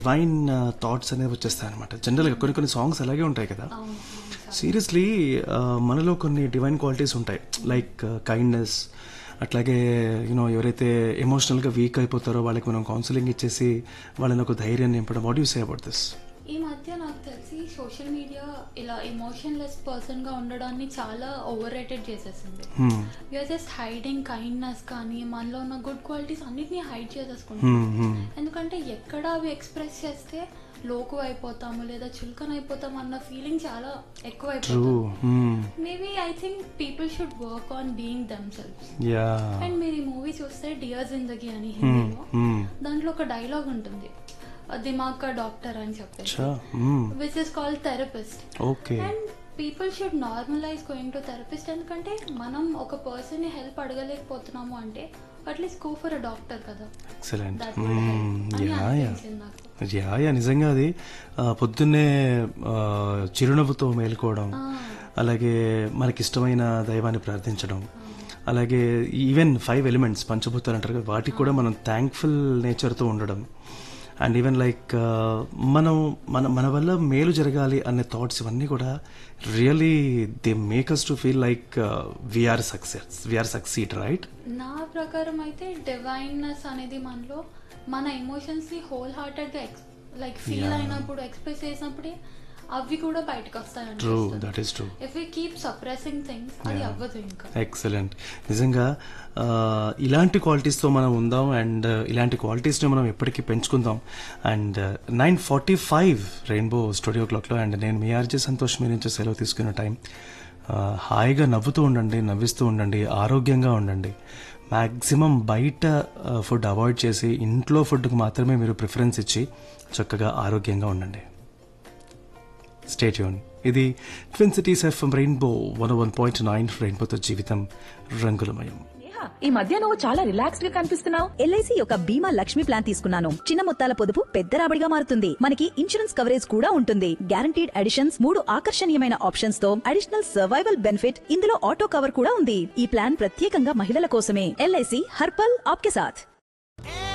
Wine thoughts అనేవి వచ్చేస్తాయి అనమాట జనరల్గా కొన్ని కొన్ని సాంగ్స్ అలాగే ఉంటాయి కదా సీరియస్లీ మనలో కొన్ని డివైన్ క్వాలిటీస్ ఉంటాయి లైక్ కైండ్నెస్ అట్లాగే యూనో ఎవరైతే ఎమోషనల్గా వీక్ అయిపోతారో వాళ్ళకి మనం కౌన్సిలింగ్ ఇచ్చేసి వాళ్ళని ఒక ధైర్యాన్ని నింపడం what you say about this ఈ మధ్య నాకు తెలిసి సోషల్ మీడియా ఇలా ఎమోషన్లెస్ పర్సన్ గా ఉండడాన్ని చాలా ఓవర్ రేటెడ్ చేసేసింది యూఆర్ జస్ట్ హైడింగ్ కైండ్నెస్ కానీ మనలో ఉన్న గుడ్ క్వాలిటీస్ అన్నిటిని హైడ్ చేసేసుకుంటాం ఎందుకంటే ఎక్కడ అవి ఎక్స్ప్రెస్ చేస్తే లోకు అయిపోతాము లేదా చులకన అయిపోతాము అన్న ఫీలింగ్ చాలా ఎక్కువ ట్రూ అయిపోతుంది maybe I think people should work on being themself yeah and మీరు ఈ మూవీ చూస్తే డియర్ జిందగీ అని హిందీలో దాంట్లో ఒక డైలాగ్ ఉంటుంది దిమాగ్ కా డాక్టర్ అని చెప్పేసి which is called therapist okay and people should normalize going to therapist ఎందుకంటే మనం ఒక పర్సన్ ని హెల్ప్ అడగలేకపోతున్నాము అంటే atleast go for a doctor కదా ఎక్సలెంట్ దట్ అని యా యా అనిపించింది నాకు యా యా నిజంగా అది ఆ, పొద్దున్నే ఆ, చిరునవ్వుతో మేలుకోవడం అలాగే మనకిష్టమైన దైవాన్ని ప్రార్థించడం అలాగే ఈవెన్ ఫైవ్ ఎలిమెంట్స్ పంచభూతాలు అంటారు కదా వాటికి కూడా మనం థ్యాంక్ఫుల్ నేచర్తో ఉండడం అండ్ ఈవెన్ లైక్ మనం మన మన వల్ల మేలు జరగాలి అనే థాట్స్ ఇవన్నీ కూడా really they makers to feel like we are success we are succeed right నా ప్రకారం అయితే డివైన్నెస్ అనేది మనలో మన ఎమోషన్స్ ని హోల్ హార్టెడ్ గా లైక్ ఫీల్ Yeah. అయినప్పుడు ఎక్స్ప్రెస్ చేసినప్పుడే అవి కూడా బయటకు ట్రూ వస్తాయి that is true if you keep suppressing things అది Yeah. అవ్వదు ఇంకా ఎక్సలెంట్ నిజంగా ఆ, ఇలాంటి క్వాలిటీస్తో మనం ఉందాం అండ్ ఇలాంటి క్వాలిటీస్ని మనం ఎప్పటికీ పెంచుకుందాం and nine forty five rainbow studio క్లాక్లో అండ్ నేను మీ ఆర్జే సంతోష్ మీ నుంచి సెలవు తీసుకున్న టైం ఆ, హాయిగా నవ్వుతూ ఉండండి నవ్విస్తూ ఉండండి ఆరోగ్యంగా ఉండండి మ్యాక్సిమం బయట ఫుడ్ అవాయిడ్ చేసి ఇంట్లో ఫుడ్కి మాత్రమే మీరు ప్రిఫరెన్స్ ఇచ్చి చక్కగా ఆరోగ్యంగా ఉండండి స్టేట్ యూన్ ఇది twin cities FM rainbow one one point nine రెయిన్బోతో జీవితం రంగులమయం నేహా, ఈ మధ్య నువ్వు చాలా రిలాక్స్డ్ గా కనిపిస్తున్నావు ఎల్ఐసి యొక్క బీమా లక్ష్మి ప్లాన్ తీసుకున్నాను చిన్న మొత్తాల పొదుపు పెద్ద రాబడిగా మారుతుంది మనకి ఇన్సూరెన్స్ కవరేజ్ కూడా ఉంటుంది గ్యారంటీడ్ అడిషన్స్ మూడు ఆకర్షణీయమైన ఆప్షన్స్ తో అడిషనల్ సర్వైవల్ బెనిఫిట్ ఇందులో ఆటో కవర్ కూడా ఉంది ఈ ప్లాన్ ప్రత్యేకంగా మహిళల కోసమే ఎల్ఐసి హర్పల్ ఆప్కే సాథ్